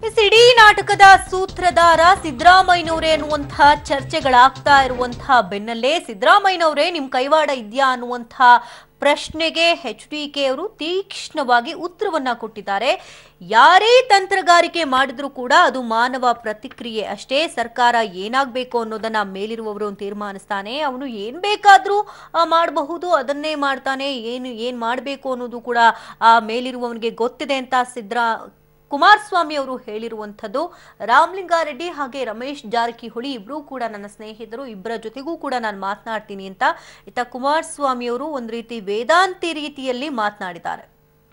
S ಇಡೀ ನಾಟಕದ ಸೂತ್ರಧಾರ ಸಿದ್ದರಾಮಯ್ಯನವರೇ ಅನ್ನುವಂತಹ ಚರ್ಚೆಗಳಾಗ್ತಾ ಇರುವಂತಹ ಬೆನ್ನಲ್ಲೇ ಸಿದ್ದರಾಮಯ್ಯನವರೇ ನಿಮ್ ಕೈವಾಡ ಇದೆಯಾ ಅನ್ನುವಂತಹ ಪ್ರಶ್ನೆಗೆ ಎಚ್ ಡಿ ಕೆ ಅವರು ತೀಕ್ಷ್ಣವಾಗಿ ಉತ್ತರವನ್ನ ಕೊಟ್ಟಿದ್ದಾರೆ ಯಾರೇ ತಂತ್ರಗಾರಿಕೆ ಮಾಡಿದ್ರೂ ಕೂಡ ಅದು ಮಾನವ ಪ್ರತಿಕ್ರಿಯೆ ಅಷ್ಟೇ ಸರ್ಕಾರ ಏನಾಗಬೇಕು ಅನ್ನೋದನ್ನ ಮೇಲಿರುವವರು ತೀರ್ಮಾನಿಸ್ತಾನೆ ಅವನು ಏನ್ ಬೇಕಾದ್ರೂ ಆ, ಮಾಡಬಹುದು ಅದನ್ನೇ ಮಾಡ್ತಾನೆ ಏನು ಏನ್ ಮಾಡಬೇಕು ಅನ್ನೋದು ಕೂಡ ಆ ಮೇಲಿರುವವನಿಗೆ ಗೊತ್ತಿದೆ ಅಂತ ಸಿದ್ದರಾ ಕುಮಾರಸ್ವಾಮಿ ಅವರು ಹೇಳಿರುವಂಥದ್ದು ರಾಮಲಿಂಗಾರೆಡ್ಡಿ ಹಾಗೆ ರಮೇಶ್ ಜಾರಕಿಹೊಳಿ ಇಬ್ರು ಕೂಡ ನನ್ನ ಸ್ನೇಹಿತರು ಇಬ್ಬರ ಜೊತೆಗೂ ಕೂಡ ನಾನು ಮಾತನಾಡ್ತೀನಿ ಅಂತ ಇತ್ತ ಕುಮಾರಸ್ವಾಮಿ ಅವರು ಒಂದು ರೀತಿ ವೇದಾಂತಿ ರೀತಿಯಲ್ಲಿ ಮಾತನಾಡಿದ್ದಾರೆ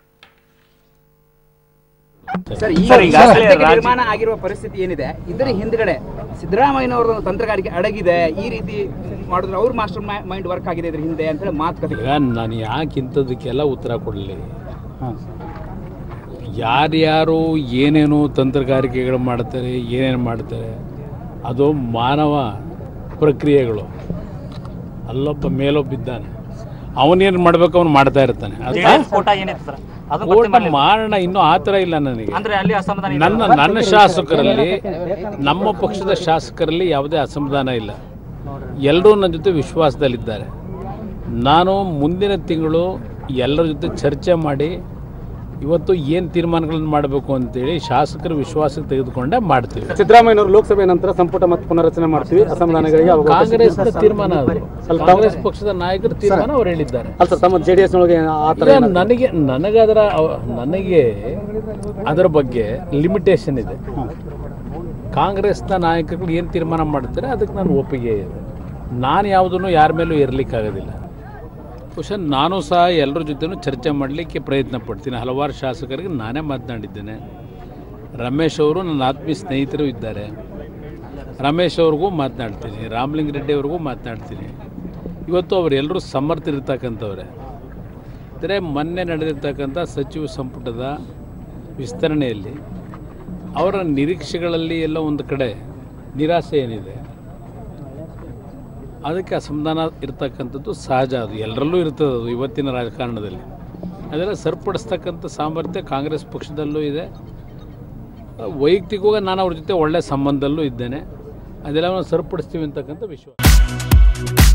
ಸರ್ ಈಗ ಸರ್, ಈಗಾಗಲೇ ಸದ್ಯಕ್ಕೆ ರಾಜ್ಯ- ನಿರ್ಮಾಣ ಆಗಿರುವ ಪರಿಸ್ಥಿತಿ ಏನಿದೆ ಇದರ ಹಿಂದ್ಗಡೆ ಸಿದ್ದರಾಮಯ್ಯನವರ ತಂತ್ರಗಾರಿಕೆ ಅಡಗಿದೆ ಈ ರೀತಿ ಮಾಡಿದ್ರೆ ಅವ್ರ ಮಾಸ್ಟರ್ ಮೈಂಡ್ ವರ್ಕ್ ಆಗಿದೆ ಇದ್ರ ಹಿಂದೆ ಅಂತ ಹೇಳಿ ಮಾತುಕತೆ ಈಗ ನಾನು ಯಾಕೆ ಇಂಥದಕ್ಕೆಲ್ಲ ಉತ್ತರ ಕೊಡಲಿ ಯಾರ್ಯಾರು ಏನೇನು ತಂತ್ರಗಾರಿಕೆಗಳು ಮಾಡ್ತಾರೆ ಏನೇನು ಮಾಡ್ತಾರೆ ಅದು ಮಾನವ ಪ್ರಕ್ರಿಯೆಗಳು ಅಲ್ಲೊಬ್ಬ ಮೇಲೊಬ್ಬ ಇದ್ದಾನೆ ಅವನೇನು ಮಾಡ್ಬೇಕು ಅವನು ಮಾಡ್ತಾ ಇರ್ತಾನೆ ಅದು ಜೆಡಿಎಸ್ ಫೋಟೋ ಏನಿತ್ತು ಸರ್ ಅದು ಓಟ ಮಾಡೋಣ ಇನ್ನೂ ಆ ಥರ ಇಲ್ಲ ನನಗೆ ಅಂದ್ರೆ ಅಲ್ಲಿ ಅಸಮಾಧಾನ ಇದೆ. ನನ್ನ ನನ್ನ ಶಾಸಕರಲ್ಲಿ ನಮ್ಮ ಪಕ್ಷದ ಶಾಸಕರಲ್ಲಿ ಯಾವುದೇ ಅಸಮಾಧಾನ ಇಲ್ಲ ಎಲ್ಲರೂ ನನ್ನ ಜೊತೆ ವಿಶ್ವಾಸದಲ್ಲಿದ್ದಾರೆ ನಾನು ಮುಂದಿನ ತಿಂಗಳು ಎಲ್ಲರ ಜೊತೆ ಚರ್ಚೆ ಮಾಡಿ ಇವತ್ತು ಏನು ತೀರ್ಮಾನಗಳನ್ನು ಮಾಡಬೇಕು ಅಂತೇಳಿ ಶಾಸಕರ ವಿಶ್ವಾಸಕ್ಕೆ ತೆಗೆದುಕೊಂಡೇ ಮಾಡ್ತೀವಿ ಸಿದ್ದರಾಮಯ್ಯನವರು ಲೋಕಸಭೆ ನಂತರ ಸಂಪುಟ ಮತ್ತು ಪುನರಚನೆ ಮಾಡ್ತೀವಿ ಅಸಮಾಧಾನಗಳಿಗೆ ಅವಕಾಶ ಕಾಂಗ್ರೆಸ್ನ ತೀರ್ಮಾನ ಅದು ಕಾಂಗ್ರೆಸ್ ಪಕ್ಷದ ನಾಯಕರ ತೀರ್ಮಾನ ಅವ್ರು ಹೇಳಿದ್ದಾರೆ ಅಲ್ಲ ಸರ್ ತಮ್ಮ ಜೆ ಡಿ ಎಸ್ನೊಳಗೆ ಆ ಥರ ಈಗ ನನಗೆ ನನಗದರ ಅವ- ನನಗೆ ಅದರ ಬಗ್ಗೆ ಲಿಮಿಟೇಷನ್ ಇದೆ ಕಾಂಗ್ರೆಸ್ನ ನಾಯಕರುಗಳು ಏನು ತೀರ್ಮಾನ ಮಾಡ್ತಾರೆ ಅದಕ್ಕೆ ನಾನು ಒಪ್ಪಿಗೆ ಇದೆ ನಾನು ಯಾವುದನ್ನು ಯಾರ ಮೇಲೂ ಇರಲಿಕ್ಕಾಗೋದಿಲ್ಲ ಬಹುಶಃ ನಾನು ಸಹ ಎಲ್ಲರ ಜೊತೆನೂ ಚರ್ಚೆ ಮಾಡಲಿಕ್ಕೆ ಪ್ರಯತ್ನ ಪಡ್ತೀನಿ ಹಲವಾರು ಶಾಸಕರಿಗೆ ನಾನೇ ಮಾತನಾಡಿದ್ದೇನೆ ರಮೇಶ್ ಅವರು ನನ್ನ ಆತ್ಮೀಯ ಸ್ನೇಹಿತರು ಇದ್ದಾರೆ ರಮೇಶ್ ಅವ್ರಿಗೂ ಮಾತನಾಡ್ತೀನಿ ರಾಮಲಿಂಗ ರೆಡ್ಡಿ ಅವ್ರಿಗೂ ಮಾತನಾಡ್ತೀನಿ ಇವತ್ತು ಅವರೆಲ್ಲರೂ ಸಮರ್ಥರಿರ್ತಕ್ಕಂಥವ್ರೆ ಅಂದರೆ ಮೊನ್ನೆ ನಡೆದಿರ್ತಕ್ಕಂಥ ಸಚಿವ ಸಂಪುಟದ ವಿಸ್ತರಣೆಯಲ್ಲಿ ಅವರ ನಿರೀಕ್ಷೆಗಳಲ್ಲಿ ಎಲ್ಲ ಒಂದು ಕಡೆ ನಿರಾಸೆ ಏನಿದೆ ಅದಕ್ಕೆ ಅಸಮಾಧಾನ ಇರ್ತಕ್ಕಂಥದ್ದು ಸಹಜ ಅದು ಎಲ್ಲರಲ್ಲೂ ಇರ್ತದೆ ಅದು ಇವತ್ತಿನ ರಾಜಕಾರಣದಲ್ಲಿ ಅದೆಲ್ಲ ಸರಿಪಡಿಸ್ತಕ್ಕಂಥ ಸಾಮರ್ಥ್ಯ ಕಾಂಗ್ರೆಸ್ ಪಕ್ಷದಲ್ಲೂ ಇದೆ ವೈಯಕ್ತಿಕವಾಗಿ ನಾನು ಅವ್ರ ಜೊತೆ ಒಳ್ಳೆಯ ಸಂಬಂಧದಲ್ಲೂ ಇದ್ದೇನೆ ಅದೆಲ್ಲವನ್ನು ಸರಿಪಡಿಸ್ತೀವಿ ಅಂತಕ್ಕಂಥ ವಿಶ್ವಾಸ